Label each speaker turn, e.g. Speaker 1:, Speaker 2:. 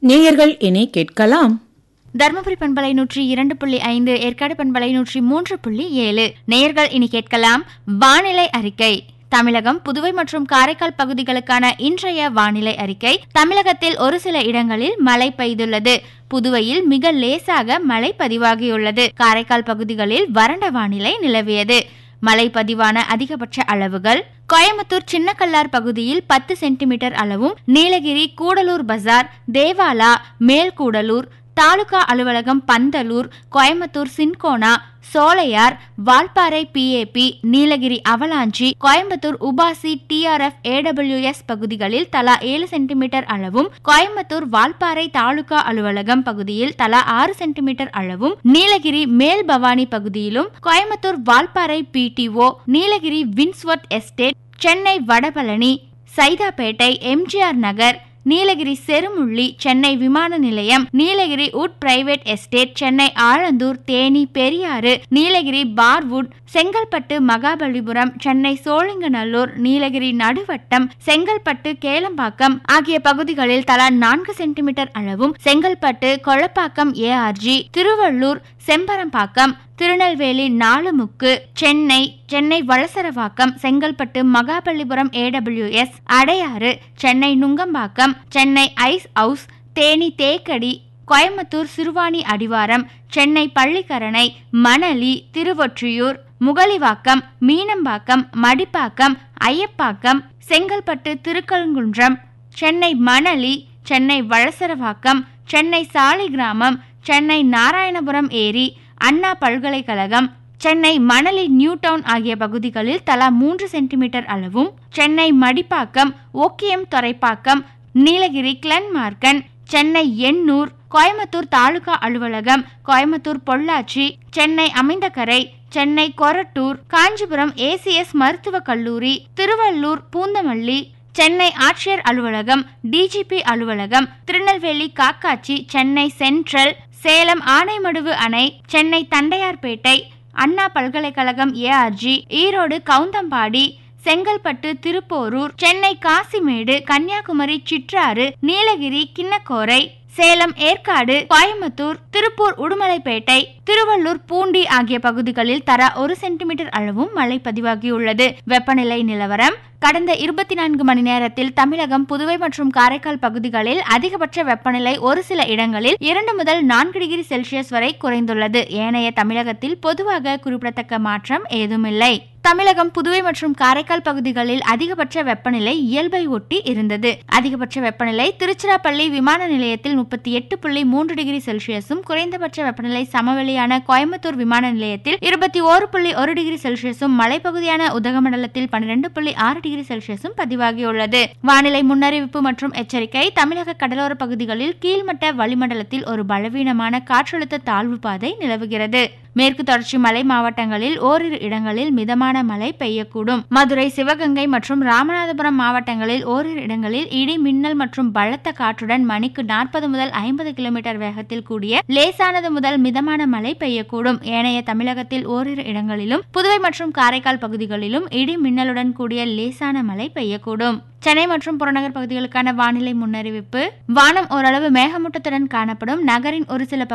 Speaker 1: நேயர்கள் இனி கேட்கலாம்
Speaker 2: தருமபுரி பண்பலை நூற்றி இரண்டு புள்ளி ஐந்து ஏற்காடு பண்பலை நூற்றி மூன்று புள்ளி ஏழு நேயர்கள் இனி கேட்கலாம் வானிலை அறிக்கை தமிழகம் புதுவை மற்றும் காரைக்கால் பகுதிகளுக்கான இன்றைய வானிலை அறிக்கை தமிழகத்தில் ஒரு சில இடங்களில் மழை பெய்துள்ளது புதுவையில் மிக லேசாக மழை பதிவாகியுள்ளது காரைக்கால் பகுதிகளில் வறண்ட வானிலை நிலவியது மழை பதிவான அதிகபட்ச அளவுகள் கோயம்புத்தூர் சின்னக்கல்லார் பகுதியில் பத்து சென்டிமீட்டர் அளவும் நீலகிரி கூடலூர் பஜார் தேவாலா மேல்கூடலூர் தாலுகா அலுவலகம் Pandalur Coimbatore Cinchona Sholayar Valparai PAP Nilgiri Avalanche Coimbatore UPASI TRF AWS பகுதிகளில் தலா ஏழு சென்டிமீட்டர் அளவும் கோயம்புத்தூர் வால்பாறை தாலுகா அலுவலகம் பகுதியில் தலா ஆறு சென்டிமீட்டர் அளவும் நீலகிரி மேல் பவானி பகுதியிலும் Coimbatore Valparai PTO Nilgiri Winsworth estate Chennai Vadapalani Saidapet MGR Nagar Nilgiri Cherumulli Chennai விமான நிலையம் Nilgiri wood private estate Chennai Alandur Theni Periyar Nilgiri Barwood Chengalpattu Mahabalipuram Chennai Sholinganallur Nilgiri Naduvattam Chengalpattu Kelambakkam ஆகிய பகுதிகளில் தலா நான்கு சென்டிமீட்டர் அளவும் Chengalpattu Kolapakkam ARG Tiruvallur Chembarambakkam Tirunelveli Nalumukku Chennai Chennai Valasaravakkam Chengalpattu Mahabalipuram AWS Adyar Chennai Nungambakkam Chennai ice house Theni Thekkady Coimbatore Siruvani அடிவாரம் சென்னை பள்ளிக்கரணை மணலி திருவொற்றியூர் முகலிவாக்கம் மீனம்பாக்கம் மடிப்பாக்கம் ஐயப்பாக்கம் செங்கல்பட்டு திருக்கழுங்குன்றம் சென்னை மணலி சென்னை வளசரவாக்கம் சென்னை சாலிகிராமம் சென்னை நாராயணபுரம் ஏரி அண்ணா பல்கலைக்கழகம் சென்னை மணலி நியூ டவுன் ஆகிய பகுதிகளில் தலா மூன்று சென்டிமீட்டர் அளவும் சென்னை மடிப்பாக்கம் ஓக்கியம் துறைப்பாக்கம் நீலகிரி கிளன்மார்க்கன் சென்னை எண்ணூர் கோயம்புத்தூர் தாலுகா அலுவலகம் கோயம்புத்தூர் பொள்ளாச்சி சென்னை அமைந்தகரை சென்னை கொரட்டூர் காஞ்சிபுரம் ஏசிஎஸ் மருத்துவக் கல்லூரி திருவள்ளூர் பூந்தமல்லி சென்னை ஆட்சியர் அலுவலகம் டிஜிபி அலுவலகம் திருநெல்வேலி காக்காட்சி சென்னை சென்ட்ரல் சேலம் ஆனைமடுவு அணை சென்னை தண்டையார்பேட்டை அண்ணா பல்கலைக்கழகம் ஏஆர்ஜி ஈரோடு கவுந்தம்பாடி செங்கல்பட்டு திருப்போரூர் சென்னை காசிமேடு கன்னியாகுமரி சிற்றாறு நீலகிரி கிண்ணக்கோரை சேலம் ஏற்காடு கோயம்புத்தூர் திருப்பூர் உடுமலைப்பேட்டை திருவள்ளூர் பூண்டி ஆகிய பகுதிகளில் தரா ஒரு சென்டிமீட்டர் அளவும் மழை பதிவாகியுள்ளது வெப்பநிலை நிலவரம் கடந்த இருபத்தி நான்கு மணி நேரத்தில் தமிழகம் புதுவை மற்றும் காரைக்கால் பகுதிகளில் அதிகபட்ச வெப்பநிலை ஒரு சில இடங்களில் இரண்டு முதல் நான்கு டிகிரி செல்சியஸ் வரை குறைந்துள்ளது ஏனைய தமிழகத்தில் பொதுவாக குறிப்பிடத்தக்க மாற்றம் ஏதுமில்லை தமிழகம் புதுவை மற்றும் காரைக்கால் பகுதிகளில் அதிகபட்ச வெப்பநிலை இயல்பை ஒட்டி இருந்தது அதிகபட்ச வெப்பநிலை திருச்சிராப்பள்ளி விமான நிலையத்தில் முப்பத்தி எட்டு புள்ளி மூன்று டிகிரி செல்சியஸும் குறைந்தபட்ச வெப்பநிலை சமவெளியான கோயம்புத்தூர் விமான நிலையத்தில் இருபத்தி ஓரு புள்ளி ஒரு டிகிரி செல்சியஸும் மலைப்பகுதியான உதகமண்டலத்தில் பன்னிரண்டு புள்ளி ஆறு டிகிரி செல்சியஸும் பதிவாகியுள்ளது வானிலை முன்னறிவிப்பு மற்றும் எச்சரிக்கை தமிழக கடலோர பகுதிகளில் கீழ்மட்ட வளிமண்டலத்தில் ஒரு பலவீனமான காற்றழுத்த தாழ்வு பாதை நிலவுகிறது மேற்கு தொடர்ச்சி மலை மாவட்டங்களில் ஓரிரு இடங்களில் மிதமான மழை பெய்யக்கூடும் மதுரை சிவகங்கை மற்றும் ராமநாதபுரம் மாவட்டங்களில் ஓரிரு இடங்களில் இடி மின்னல் மற்றும் பலத்த காற்றுடன் மணிக்கு நாற்பது முதல் ஐம்பது கிலோமீட்டர் வேகத்தில் கூடிய லேசானது முதல் மிதமான மழை பெய்யக்கூடும் ஏனைய தமிழகத்தில் ஓரிரு இடங்களிலும் புதுவை மற்றும் காரைக்கால் பகுதிகளிலும் இடி மின்னலுடன் கூடிய லேசான மழை பெய்யக்கூடும் சென்னை மற்றும் புறநகர் பகுதிகளுக்கான வானிலை முன்னறிவிப்பு வானம் ஓரளவு மேகமூட்டத்துடன் காணப்படும் நகரின் ஒரு சில